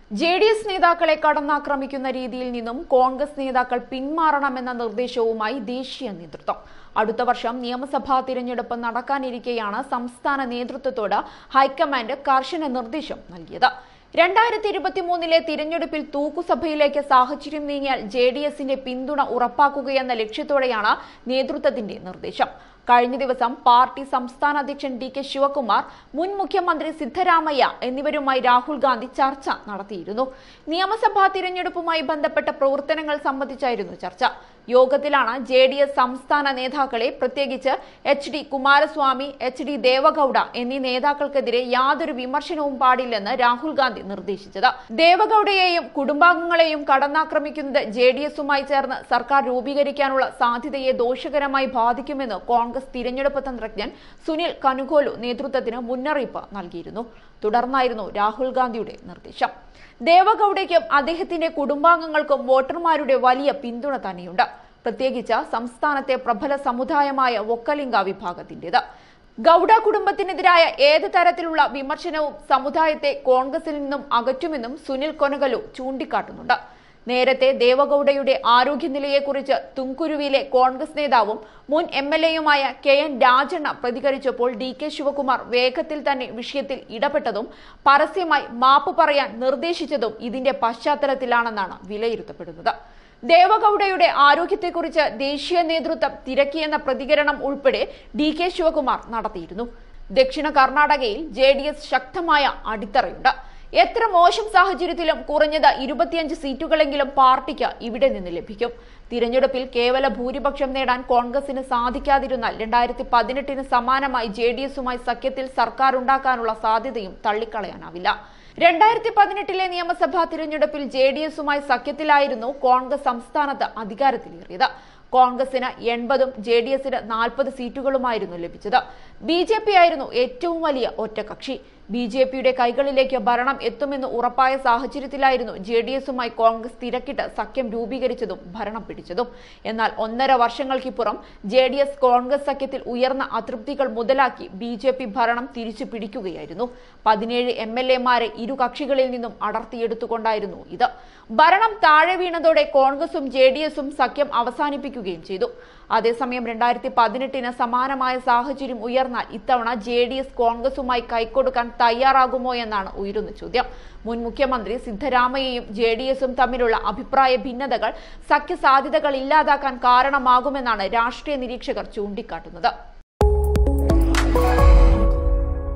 J D S നേതാക്കളെ കടന്നാക്രമിക്കുന്ന രീതിയിൽ നിന്നും കോൺഗ്രസ് നേതാക്കൾ പിന്മാറണമെന്ന നിർദ്ദേശവുമായി ദേശീയ നേതൃത്വം അടുത്ത വർഷം നിയമസഭാ തിരഞ്ഞെടുപ്പ് നടക്കാനിരിക്കെയാണ് സംസ്ഥാന നേതൃത്വത്തോട് ഹൈക്കമാൻഡ് കർശന നിർദ്ദേശം നൽകിയത് രണ്ടായിരത്തി ഇരുപത്തിമൂന്നിലെ തിരഞ്ഞെടുപ്പിൽ തൂക്കുസഭയിലേക്ക് സാഹചര്യം നീങ്ങിയാൽ ജെ ഡി എസിന്റെ പിന്തുണ ഉറപ്പാക്കുകയെന്ന ലക്ഷ്യത്തോടെയാണ് നേതൃത്വത്തിന്റെ നിർദ്ദേശം കഴിഞ്ഞ ദിവസം പാർട്ടി സംസ്ഥാന അധ്യക്ഷൻ ഡി കെ ശിവകുമാർ മുൻ മുഖ്യമന്ത്രി സിദ്ധരാമയ്യ എന്നിവരുമായി രാഹുൽ ഗാന്ധി ചർച്ച നടത്തിയിരുന്നു നിയമസഭാ തിരഞ്ഞെടുപ്പുമായി ബന്ധപ്പെട്ട പ്രവർത്തനങ്ങൾ സംബന്ധിച്ചായിരുന്നു ചർച്ച യോഗത്തിലാണ് ജെ ഡി എസ് സംസ്ഥാന നേതാക്കളെ പ്രത്യേകിച്ച് H D Kumaraswamy H D Deve Gowda എന്നീ നേതാക്കൾക്കെതിരെ യാതൊരു വിമർശനവും പാടില്ലെന്ന് രാഹുൽ ഗാന്ധി നിർദ്ദേശിച്ചത് ദേവഗൌഡയെയും കുടുംബാംഗങ്ങളെയും കടന്നാക്രമിക്കുന്നത് ജെ ഡി എസുമായി ചേർന്ന് സർക്കാർ രൂപീകരിക്കാനുള്ള സാധ്യതയെ ദോഷകരമായി ബാധിക്കുമെന്ന് കോൺഗ്രസ് തിരഞ്ഞെടുപ്പ് തന്ത്രജ്ഞൻ സുനിൽ കനുകോലു നേതൃത്വത്തിന് മുന്നറിയിപ്പ് നൽകിയിരുന്നു തുടർന്നായിരുന്നു രാഹുൽ ഗാന്ധിയുടെ നിർദ്ദേശം ദേവഗൌഡയ്ക്കും അദ്ദേഹത്തിന്റെ കുടുംബാംഗങ്ങൾക്കും വോട്ടർമാരുടെ വലിയ പിന്തുണ തന്നെയുണ്ട് പ്രത്യേകിച്ച് സംസ്ഥാനത്തെ പ്രബല സമുദായമായ വൊക്കലിംഗ വിഭാഗത്തിന്റേത് ഗൌഡ കുടുംബത്തിനെതിരായ ഏത് തരത്തിലുള്ള വിമർശനവും സമുദായത്തെ കോൺഗ്രസിൽ നിന്നും അകറ്റുമെന്നും സുനിൽ കൊനകലു ചൂണ്ടിക്കാട്ടുന്നുണ്ട് നേരത്തെ ദേവഗൌഡയുടെ ആരോഗ്യനിലയെക്കുറിച്ച് തുംകുരുവിലെ കോൺഗ്രസ് നേതാവും മുൻ എം എൽ എയുമായ കെ എൻ രാജണ്ണ പ്രതികരിച്ചപ്പോൾ ഡി കെ ശിവകുമാർ വേഗത്തിൽ തന്നെ വിഷയത്തിൽ ഇടപെട്ടതും പരസ്യമായി മാപ്പ് പറയാൻ നിർദ്ദേശിച്ചതും ഇതിന്റെ പശ്ചാത്തലത്തിലാണെന്നാണ് വിലയിരുത്തപ്പെടുന്നത് ദേവഗൌഡയുടെ ആരോഗ്യത്തെക്കുറിച്ച് ദേശീയ നേതൃത്വം തിരക്കിയെന്ന പ്രതികരണം ഉൾപ്പെടെ ഡി കെ ശിവകുമാർ നടത്തിയിരുന്നു ദക്ഷിണ കർണാടകയിൽ ജെ ഡി എസ് ശക്തമായ അടിത്തറയുണ്ട് എത്ര മോശം സാഹചര്യത്തിലും കുറഞ്ഞത് ഇരുപത്തിയഞ്ച് സീറ്റുകളെങ്കിലും പാർട്ടിക്ക് ഇവിടെ നിന്ന് ലഭിക്കും തിരഞ്ഞെടുപ്പിൽ കേവല ഭൂരിപക്ഷം നേടാൻ കോൺഗ്രസിന് സാധിക്കാതിരുന്നാൽ രണ്ടായിരത്തി പതിനെട്ടിന് സമാനമായി ജെ ഡി എസുമായി സഖ്യത്തിൽ സർക്കാർ ഉണ്ടാക്കാനുള്ള സാധ്യതയും തള്ളിക്കളയാനാവില്ല രണ്ടായിരത്തി പതിനെട്ടിലെ നിയമസഭാ തിരഞ്ഞെടുപ്പിൽ ജെ ഡി എസുമായി സഖ്യത്തിലായിരുന്നു കോൺഗ്രസ് സംസ്ഥാനത്ത് അധികാരത്തിലേറിയത് കോൺഗ്രസിന് എൺപതും ജെ ഡി എസിന് നാൽപ്പത് സീറ്റുകളുമായിരുന്നു ലഭിച്ചത് ബി ജെ പി ആയിരുന്നു ഏറ്റവും വലിയ ഒറ്റകക്ഷി ബി ജെ പിയുടെ കൈകളിലേക്ക് ഭരണം എത്തുമെന്ന് ഉറപ്പായ സാഹചര്യത്തിലായിരുന്നു ജെ ഡി എസുമായി കോൺഗ്രസ് തിരക്കിട്ട് സഖ്യം രൂപീകരിച്ചതും ഭരണം പിടിച്ചതും എന്നാൽ ഒന്നര വർഷങ്ങൾക്കിപ്പുറം ജെ ഡി എസ് കോൺഗ്രസ് സഖ്യത്തിൽ ഉയർന്ന അതൃപ്തികൾ മുതലാക്കി ബി ജെ പി ഭരണം തിരിച്ചു പിടിക്കുകയായിരുന്നു പതിനേഴ് എം എൽ എമാരെ ഇരു കക്ഷികളിൽ നിന്നും അടർത്തിയെടുത്തുകൊണ്ടായിരുന്നു ഇത് ഭരണം താഴെ വീണതോടെ കോൺഗ്രസും ജെ ഡി എസും സഖ്യം അവസാനിപ്പിക്കുകയും ചെയ്തു അതേസമയം രണ്ടായിരത്തി പതിനെട്ടിന് സമാനമായ സാഹചര്യം ഉയർന്നാൽ ഇത്തവണ ജെ ഡി എസ് കോൺഗ്രസുമായി കൈക്കൊടുക്കാൻ തയ്യാറാകുമോ എന്നാണ് ഉയരുന്ന ചോദ്യം മുൻ മുഖ്യമന്ത്രി സിദ്ധരാമയ്യയും ജെ ഡി എസും തമ്മിലുള്ള അഭിപ്രായ ഭിന്നതകൾ സഖ്യ സാധ്യതകൾ ഇല്ലാതാക്കാൻ കാരണമാകുമെന്നാണ് രാഷ്ട്രീയ നിരീക്ഷകർ ചൂണ്ടിക്കാട്ടുന്നത്